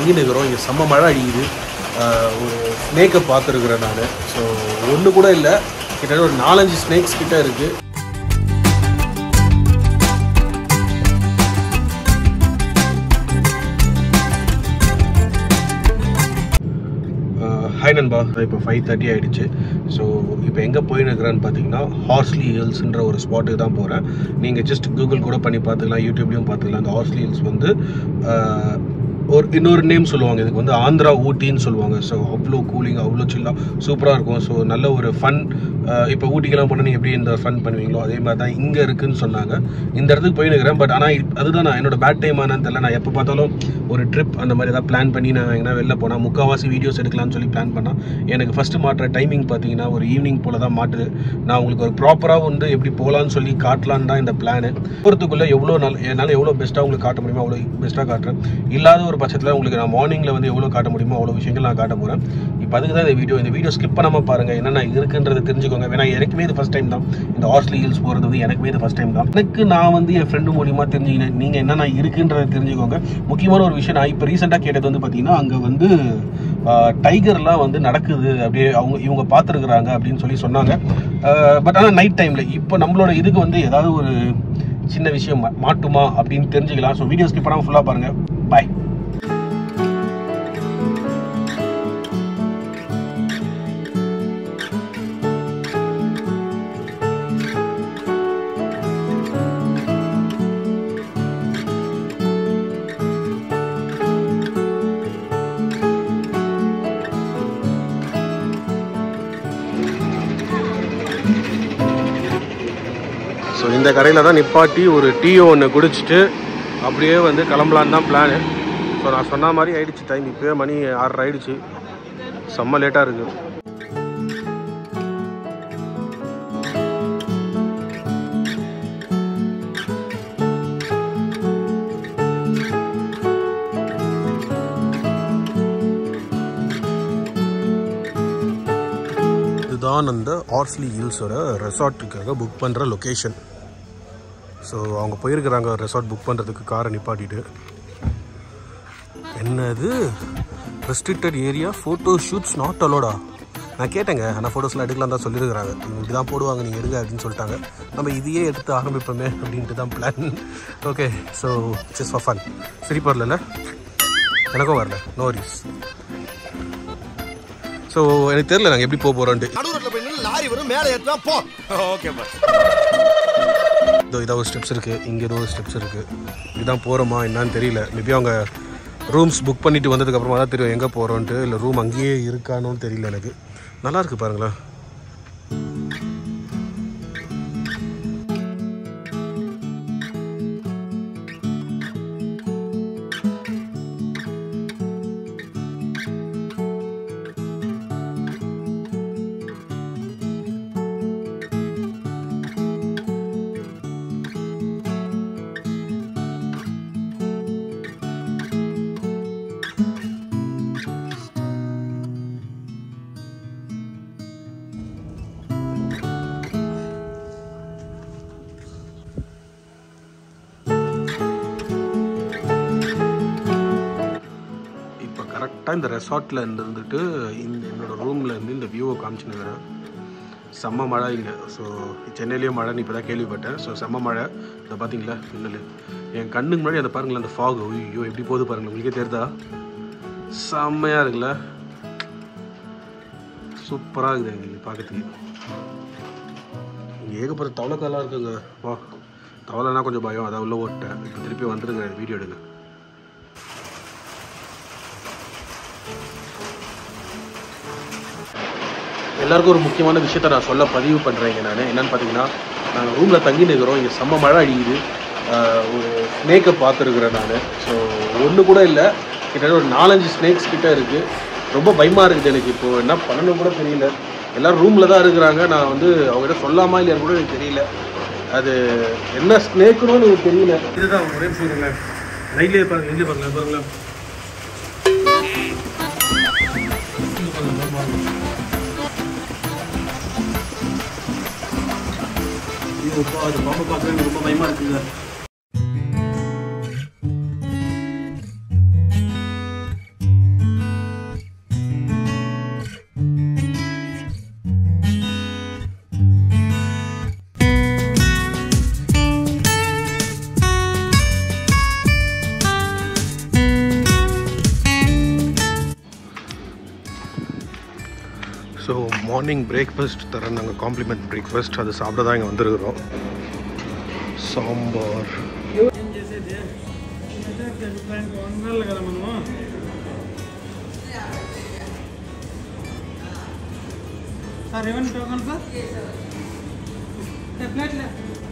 தங்கி நிற்கிறோம் இங்கே செம்ம மழை அடிக்குது ஆஹ் ஒரு ஸ்னேக்கை பார்த்துருக்குறேன் நான் ஸோ ஒன்று கூட இல்லை கிட்டத்தட்ட ஒரு நாலஞ்சு ஸ்னேக்ஸ் கிட்ட இருக்குது ஹாய் நண்பா இப்போ ஃபைவ் தேர்ட்டி ஆகிடுச்சு ஸோ இப்போ எங்கே போயின்னு இருக்கிறேன்னு பார்த்தீங்கன்னா ஹார்ஸ்லி ஹில்ஸ்ன்ற ஒரு ஸ்பாட்டுக்கு தான் போகிறேன் நீங்கள் ஜஸ்ட் கூகுள் கூட பண்ணி பார்த்துக்கலாம் யூடியூப்லேயும் பார்த்துக்கலாம் அந்த ஹார்ஸ்லி ஹில்ஸ் வந்து ஆஹ், ஒரு இன்னொரு நேம் சொல்லுவாங்க இதுக்கு வந்து ஆந்திரா ஊட்டின்னு சொல்லுவாங்க ஸோ அவ்வளோ கூலிங் அவ்வளோ சில்லாக சூப்பராக இருக்கும் ஸோ நல்ல ஒரு ஃபன் இப்போ ஊட்டிக்கெல்லாம் போனால் நீங்கள் எப்படி இந்த ஃபன் பண்ணுவீங்களோ அதே மாதிரி தான் இங்கே இருக்குன்னு சொன்னாங்க இந்த இடத்துக்கு போயினுக்கிறேன் பட் ஆனால் அதுதான் நான் என்னோட பேட் டைம் ஆனான்னு தெரியல நான் எப்போ பார்த்தாலும் ஒரு ட்ரிப் அந்த மாதிரி ஏதாவது பிளான் பண்ணி நான் எங்கன்னா வெளில போனால் முக்கால்வாசி வீடியோஸ் எடுக்கலாம்னு சொல்லி பிளான் பண்ணால் எனக்கு ஃபஸ்ட்டு மாட்டுற டைமிங் பார்த்தீங்கன்னா ஒரு ஈவினிங் போல தான் மாட்டுது நான் உங்களுக்கு ஒரு ப்ராப்பராக வந்து எப்படி போகலான்னு சொல்லி காட்டலான்னு தான் இந்த பிளானு போகிறதுக்குள்ளே எவ்வளோ நாள் என்னால் எவ்வளோ பெஸ்ட்டாக உங்களுக்கு காட்ட முடியுமோ அவ்வளோ பெஸ்ட்டாக காட்டுறேன் இல்லாத ஒரு பட்சத்தில் உங்களுக்கு நான் மார்னிங்கில் வந்து எவ்வளோ காட்ட முடியுமோ அவ்வளோ விஷயங்கள் நான் காட்ட போகிறேன் இப்போ அதுக்கு தான் இந்த வீடியோ இந்த வீடியோ ஸ்கிப் பண்ணாமல் பாருங்கள் என்னென்ன இருக்குன்றதை தெரிஞ்சுக்கோங்க வேணா எனக்குமே இது ஃபஸ்ட் டைம் தான் இந்த ஹாஸ்லி ஹில்ஸ் போகிறது வந்து எனக்குமே இது ஃபஸ்ட் டைம் தான் எனக்கு நான் வந்து என் ஃப்ரெண்டு மூலியமா தெரிஞ்சுக்கினேன் நீங்கள் என்னென்ன இருக்குன்றதை தெரிஞ்சுக்கோங்க முக்கியமான ஒரு விஷயம் நான் இப்போ ரீசெண்டாக கேட்டது வந்து பார்த்தீங்கன்னா அங்கே வந்து டைகர்லாம் வந்து நடக்குது அப்படியே அவங்க இவங்க பார்த்துருக்குறாங்க அப்படின்னு சொல்லி சொன்னாங்க பட் ஆனால் நைட் டைமில் இப்போ நம்மளோட இதுக்கு வந்து ஏதாவது ஒரு சின்ன விஷயம் மா- மாட்டுமா அப்படின்னு தெரிஞ்சுக்கலாம் ஸோ வீடியோ ஸ்கிப் பண்ணாமல் ஃபுல்லாக பாருங்கள் பாய் ஸோ இந்த கடையில் தான் நிப்பாட்டி ஒரு டீ ஒன்று குடிச்சிட்டு அப்படியே வந்து கிளம்பலான்னு தான் பிளானு ஸோ நான் சொன்ன மாதிரி ஆயிடுச்சு டைம் இப்போயே மணி ஆறரை ஆயிடுச்சு செம்ம லேட்டாக இருக்குது இதுதான் அந்த ஆர்ஸ்லி ஹில்ஸோட ரெசார்ட்டுக்காக புக் பண்ணுற லொக்கேஷன் ஸோ அவங்க போயிருக்கிறாங்க ரெசார்ட் புக் பண்ணுறதுக்கு காரை நிப்பாட்டிட்டு என்னது restricted area photo shoots not அலோடா நான் கேட்டேங்க ஆனால் ஃபோட்டோஸ்லாம் எடுக்கலாம் தான் சொல்லியிருக்கிறாங்க இவங்க இப்படி தான் போடுவாங்க நீங்கள் எடுங்க அப்படின்னு சொல்லிட்டாங்க நம்ம இதையே எடுத்து ஆரம்பிப்போமே அப்படின்ட்டு தான் plan okay so just for fun சிரிப்பு வரல எனக்கும் வரல நோ ரீஸ் ஸோ எனக்கு தெரியல நாங்கள் எப்படி போக போகிறோன்ட்டு நடு ரோட்ல போய் நின்னு லாரி வரும் மேலே ஏத்துனா போ ஓகே பாஸ் இதோ இதோ ஒரு ஸ்டெப்ஸ் இருக்குது இங்கே ஏதோ ஒரு ஸ்டெப்ஸ் இருக்குது இதுதான் போகிறோமா என்னன்னு தெரியல மேபி அவங்க ரூம்ஸ் புக் பண்ணிட்டு வந்ததுக்கப்புறமா தான் தெரியும் எங்கே போகிறோன்ட்டு இல்லை ரூம் அங்கேயே இருக்கானோன்னு தெரியல எனக்கு நல்லா இருக்கு பாருங்களேன் இப்போ கரெக்டாக இந்த ரெசார்ட்டில் இருந்துட்டு இந்த என்னோட ரூமில் இருந்து இந்த வியூவை காமிச்சுனுக்கிறேன் செம்ம மழை இங்கே ஸோ சென்னையிலேயும் மழைன்னு இப்போ தான் கேள்விப்பட்டேன் ஸோ செம்ம மழை இதை பார்த்தீங்களா பின்னல் என் கண்ணுக்கு முன்னாடி அதை பாருங்களேன் அந்த ஃபாக் ஐயோ எப்படி போகுது பாருங்களேன் உங்களுக்கே தெரியுதா செம்மையாக இருக்குல்ல சூப்பராக இருக்குது எங்களுக்கு பார்க்கறதுக்கு இங்கே ஏகப்பட்ட தவளைக்காலாம் இருக்குங்க வா தவளைனா கொஞ்சம் பயம் அதை உள்ள ஓட்டேன் இப்போ திருப்பி வந்துருங்க வீடியோ எடுங்க எல்லாருக்கும் ஒரு முக்கியமான விஷயத்த நான் சொல்ல பதிவு பண்ணுறேங்க நான் என்னன்னு பார்த்தீங்கன்னா நாங்கள் ரூமில் தங்கி நிற்கிறோம் இங்கே செம்ம மழை அடிக்குது ஆஹ் ஒரு ஸ்னேக்கை பார்த்துருக்குறேன் நான் ஸோ ஒன்று கூட இல்லை கிட்டத்தட்ட ஒரு நாலஞ்சு ஸ்னேக்ஸ் கிட்ட இருக்குது ரொம்ப பயமாக இருக்குது எனக்கு இப்போ என்ன பண்ணணும் கூட தெரியல எல்லாரும் ரூமில் தான் இருக்கிறாங்க நான் வந்து அவங்ககிட்ட சொல்லாமா இல்லையான்னு கூட எனக்கு தெரியல அது என்ன ஸ்னேக்குன்னு எனக்கு தெரியல இதுதான் ஒரே சொல்லுங்களேன் நைட்லேயே பாருங்க நைட்லேயே பாருங்க பாருங்களேன் ஐயோ, அப்பா, அது பாம்பை பார்க்கவே எனக்கு ரொம்ப பயமா இருக்குங்க ஸோ மார்னிங் பிரேக்ஃபாஸ்ட் தர நாங்கள் காம்ப்ளிமெண்ட் பிரேக்ஃபாஸ்ட் அது சாப்பிட தான் இங்கே வந்திருக்கிறோம் சாம்பார் ఏం చేసేది దానికి వండాలి కదా మనము సార్ ఏమన్నా టోకన్ సార్ ప్లేట్లే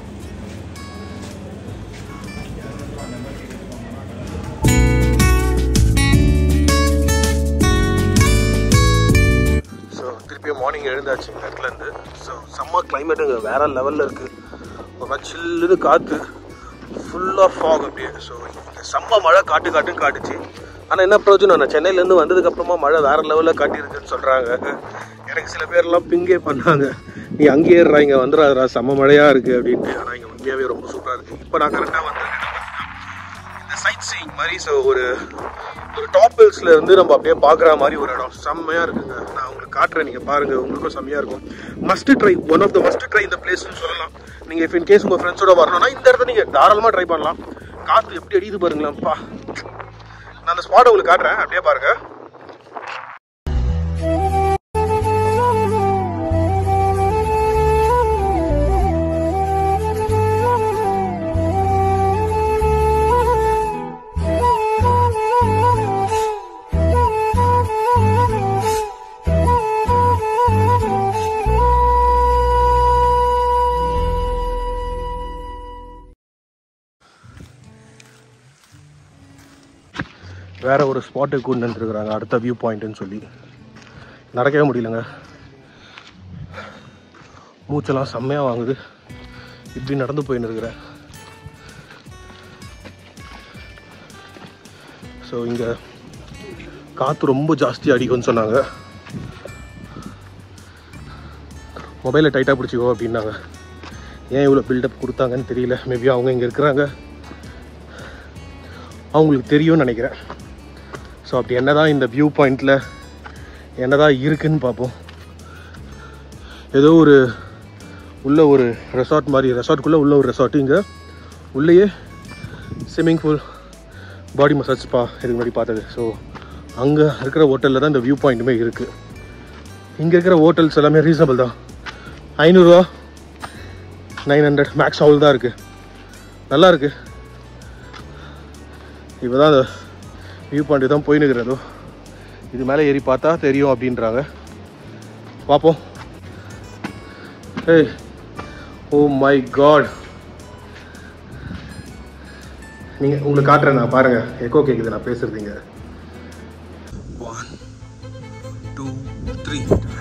ஸோ திருப்பியும் மார்னிங் எழுந்தாச்சு இந்த இடத்துலேருந்து ஸோ செம்ம கிளைமேட்டுங்க வேற லெவலில் இருக்குது ஒரு மாதிரி சில்லுன்னு காற்று ஃபுல்லாக ஃபாக் அப்படியே ஸோ செம்ம மழை காட்டு காட்டுன்னு காட்டுச்சு ஆனால் என்ன பிரயோஜனம் நான் சென்னையிலேருந்து வந்ததுக்கப்புறமா மழை வேற லெவலில் காட்டியிருக்குன்னு சொல்கிறாங்க எனக்கு சில பேர்லாம் பிங்கே பண்ணாங்க நீ அங்கேயே ஏறுறா இங்கே வந்துடாதடா செம்ம மழையாக இருக்குது அப்படின்ட்டு ஆனால் இங்கே உண்மையாகவே ரொம்ப சூப்பராக இருக்குது இப்போ நான் கரெக்டாக வந்து இந்த சைட் சீயிங் மாதிரி ஸோ ஒரு ஒரு டாப் ஹில்ஸ்ல இருந்து நம்ம அப்படியே பார்க்குற மாதிரி ஒரு இடம் செம்மையா இருக்குங்க நான் உங்களுக்கு காட்டுறேன் நீங்க பாருங்க உங்களுக்கும் செம்மையா இருக்கும் must try one of the must try இந்த பிளேஸ்னு சொல்லலாம் நீங்க இஃப் இன் கேஸ் உங்க ஃப்ரெண்ட்ஸோட வரணும்னா இந்த இடத்த நீங்க தாராளமா ட்ரை பண்ணலாம் காத்து எப்படி அடியுது பாருங்களேன்ப்பா நான் அந்த ஸ்பாட் உங்களுக்கு காட்டுறேன் அப்படியே பாருங்க வேற ஒரு ஸ்பாட்டுக்கு கொண்டு வந்துருக்குறாங்க அடுத்த வியூ பாயிண்ட்னு சொல்லி நடக்கவே முடியலங்க மூச்செல்லாம் செம்மையாக வாங்குது இப்படி நடந்து போயின்னு இருக்கிறேன் ஸோ இங்கே காற்று ரொம்ப ஜாஸ்தி அடிக்கும்னு சொன்னாங்க மொபைலை டைட்டாக பிடிச்சிக்கோ அப்படின்னாங்க ஏன் இவ்வளோ பில்டப் கொடுத்தாங்கன்னு தெரியல மேபி அவங்க இங்கே இருக்கிறாங்க அவங்களுக்கு தெரியும்னு நினைக்கிறேன் ஸோ அப்படி என்னதான் இந்த வியூ பாயிண்டில் என்னதான் இருக்குன்னு பார்ப்போம் ஏதோ ஒரு உள்ள ஒரு ரெசார்ட் மாதிரி ரெசார்ட்குள்ளே உள்ள ஒரு ரெசார்ட் இங்கே உள்ளேயே swimming pool body massage spa இதுக்கு முன்னாடி பார்த்தது ஸோ அங்கே இருக்கிற ஹோட்டலில் தான் இந்த வியூ பாயிண்ட்டுமே இருக்குது இங்கே இருக்கிற ஹோட்டல்ஸ் எல்லாமே ரீசனபிள் தான் ஐநூறுரூவா நைன் ஹண்ட்ரட் மேக்ஸ் அவ்வளோ தான் இருக்குது நல்லா இருக்குது இப்போ தான் அந்த வியூ பாயிண்ட் தான் போயின்னு இருக்கிறதோ இது மேலே ஏறி பார்த்தா தெரியும் அப்படின்றாங்க பார்ப்போம் ஏய் ஓ மை காட் நீங்கள் உங்களுக்கு காட்டுறேன் நான் பாருங்கள் எக்கோ கேட்குது நான் பேசுறதுங்க one two three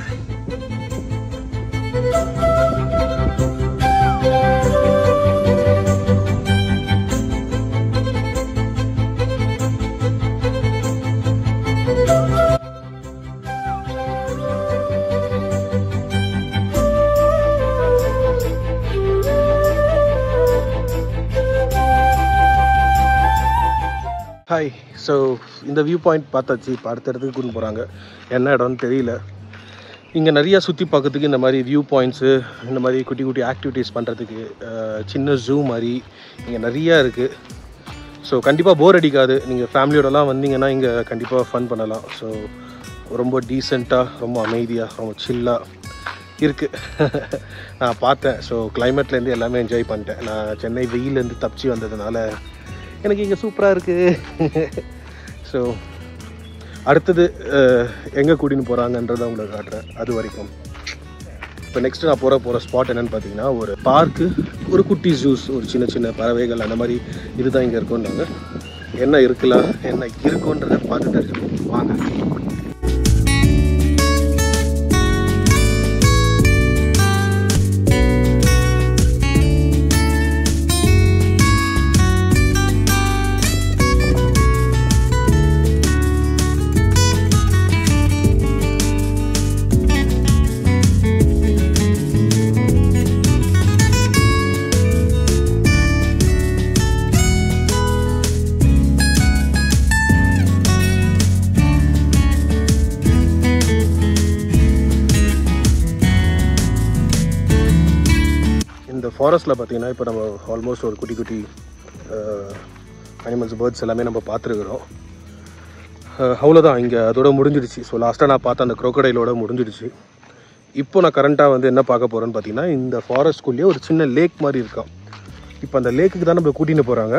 hi so இந்த வியூ பாயிண்ட் பார்த்தாச்சு இப்போ அடுத்த இடத்துக்கு கூட்டு போகிறாங்க என்ன இடம்னு தெரியல இங்கே நிறையா சுற்றி பார்க்கறதுக்கு இந்த மாதிரி வியூ பாயிண்ட்ஸு இந்த மாதிரி குட்டி குட்டி ஆக்டிவிட்டீஸ் பண்ணுறதுக்கு சின்ன ஜூ மாதிரி இங்கே நிறையா இருக்குது ஸோ கண்டிப்பாக போர் அடிக்காது நீங்கள் ஃபேமிலியோடலாம் வந்தீங்கன்னா இங்கே கண்டிப்பாக ஃபன் பண்ணலாம் ஸோ ரொம்ப டீசெண்டாக ரொம்ப அமைதியாக ரொம்ப சில்லாக இருக்குது நான் பார்த்தேன் ஸோ கிளைமேட்லேருந்து எல்லாமே என்ஜாய் பண்ணிட்டேன் நான் சென்னை வெயிலேருந்து தப்பிச்சு வந்ததுனால எனக்கு இங்கே சூப்பராக இருக்குது ஸோ அடுத்தது எங்கே கூட்டின்னு போகிறாங்கன்றதை உங்களுக்கு காட்டுறேன் அது வரைக்கும் இப்போ நெக்ஸ்ட் நான் போகிற போகிற ஸ்பாட் என்னன்னு பார்த்தீங்கன்னா ஒரு பார்க்கு ஒரு குட்டி ஜூஸ் ஒரு சின்ன சின்ன பறவைகள் அந்த மாதிரி இதுதான் இங்கே இருக்கும்னாங்க என்ன இருக்கலாம் என்ன இருக்குன்றதை பார்த்து தெரிஞ்சுக்கணும் வாங்க இந்த ஃபாரஸ்ட்டில் பார்த்தீங்கன்னா இப்போ நம்ம ஆல்மோஸ்ட் ஒரு குட்டி குட்டி அனிமல்ஸ் பேர்ட்ஸ் எல்லாமே நம்ம பார்த்துருக்குறோம் அவ்வளோதான் இங்கே அதோட முடிஞ்சிடுச்சு ஸோ லாஸ்ட்டாக நான் பார்த்த அந்த crocodile ஓட முடிஞ்சிடுச்சு இப்போ நான் கரண்ட்டாக வந்து என்ன பார்க்க போகிறேன்னு பார்த்தீங்கன்னா இந்த ஃபாரஸ்ட்குள்ளேயே ஒரு சின்ன லேக் மாதிரி இருக்கான் இப்போ அந்த லேக்குக்கு தான் நம்ம கூட்டின்னு போகிறாங்க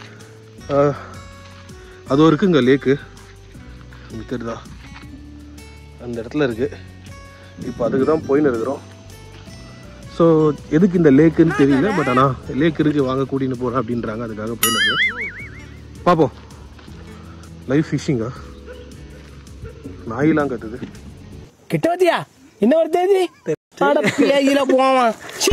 அது இருக்குங்க லேக்கு இங்க தெரியுதா அந்த இடத்துல இருக்குது இப்போ அதுக்கு தான் போயின்னு இருக்கிறோம் ஸோ எதுக்கு இந்த லேக்குன்னு தெரியல பட் ஆனால் லேக் இருக்கு வாங்க கூட்டின்னு போகிறேன் அப்படின்றாங்க அதுக்காக போயின்னு இருக்கிறேன் பார்ப்போம் லைவ் ஃபிஷிங்கா நாயெல்லாம் கத்துது கிட்ட வத்தியா என்ன வருது அட பேயில போவான் சீ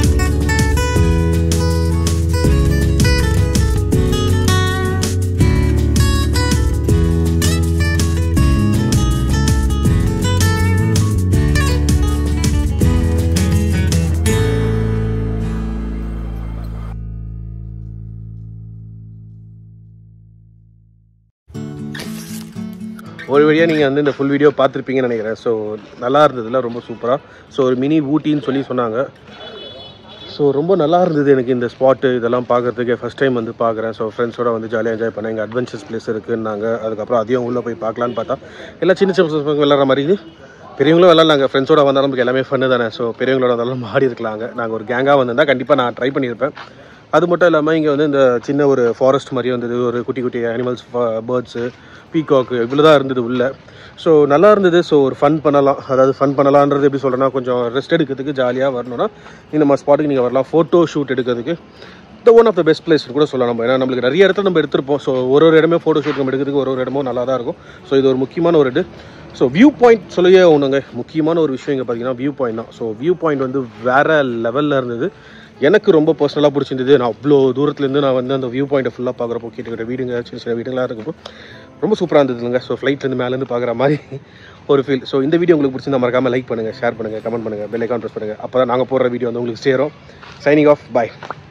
ஒரு வழியாக நீங்கள் வந்து இந்த ஃபுல் வீடியோ பார்த்துருப்பீங்கன்னு நினைக்கிறேன் ஸோ நல்லா இருந்ததுல ரொம்ப சூப்பராக ஸோ ஒரு மினி ஊட்டின்னு சொல்லி சொன்னாங்க ஸோ ரொம்ப நல்லா இருந்தது எனக்கு இந்த ஸ்பாட்டு இதெல்லாம் பார்க்கறதுக்கு ஃபஸ்ட் டைம் வந்து பார்க்குறேன் ஸோ ஃப்ரெண்ட்ஸோட வந்து ஜாலியாக என்ஜாய் பண்ணேன் இங்கே அட்வென்ச்சர்ஸ் பிளேஸ் இருக்குன்னாங்க அதுக்கப்புறம் அதையும் உள்ளே போய் பார்க்கலான்னு பார்த்தா எல்லாம் சின்ன சின்ன பசங்க விளாட்ற மாதிரி இது பெரியவங்களும் விளாட்லாங்க ஃப்ரெண்ட்ஸோட வந்தாலும் நமக்கு எல்லாமே ஃபன்னு தானே ஸோ பெரியவங்களோட வந்தாலும் மாறி இருக்கலாங்க நாங்கள் ஒரு கேங்காக வந்திருந்தால் கண்டிப்பாக நான் ட்ரை பண்ணியிருப்பேன் அது மட்டும் இல்லாமல் இங்கே வந்து இந்த சின்ன ஒரு ஃபாரஸ்ட் மாதிரி வந்தது ஒரு குட்டி குட்டி அனிமல்ஸ் பேர்ட்ஸு பீகாக்கு இவ்வளோ தான் இருந்தது உள்ளே ஸோ நல்லா இருந்தது ஸோ ஒரு ஃபன் பண்ணலாம் அதாவது ஃபன் பண்ணலான்றது எப்படி சொல்கிறேன்னா கொஞ்சம் ரெஸ்ட் எடுக்கிறதுக்கு ஜாலியாக வரணும்னா இந்த மாதிரி ஸ்பாட்டுக்கு நீங்கள் வரலாம் ஃபோட்டோ ஷூட் எடுக்கிறதுக்கு the one of the best place கூட சொல்லலாம் நம்ம ஏன்னா நம்மளுக்கு நிறைய இடத்துல நம்ம எடுத்திருப்போம் ஸோ ஒரு ஒரு இடமே ஃபோட்டோ ஷூட் நம்ம எடுக்கிறதுக்கு ஒரு ஒரு இடமும் நல்லா தான் இருக்கும் ஸோ இது ஒரு முக்கியமான ஒரு இது ஸோ வியூ பாயிண்ட் சொல்லியே ஒன்றுங்க முக்கியமான ஒரு விஷயம் இங்கே பார்த்தீங்கன்னா வியூ பாயிண்ட் தான் ஸோ வியூ பாயிண்ட் வந்து வேற லெவலில் இருந்தது எனக்கு ரொம்ப பர்சனலாக பிடிச்சிருந்தது நான் அவ்வளோ தூரத்துலேருந்து நான் வந்து அந்த வியூ பாயிண்ட்டை ஃபுல்லாக பார்க்குறப்போ கிட்ட கிட்ட வீடுங்க சின்ன சின்ன வீடுங்களாக இருக்கப்போ ரொம்ப சூப்பராக இருந்ததுங்க ஸோ ஃப்ளைட்லேருந்து மேலேருந்து பார்க்குற மாதிரி ஒரு ஃபீல் ஸோ இந்த வீடியோ உங்களுக்கு பிடிச்சிருந்தா மறக்காமல் லைக் பண்ணுங்கள் ஷேர் பண்ணுங்கள் கமெண்ட் பண்ணுங்கள் பெல் ஐக்கான் ப்ரெஸ் பண்ணுங்கள் அப்போ தான் நாங்கள் போடுற வீடியோ வந்து உங்களுக்கு சேரும் சைனிங் ஆஃப் பாய்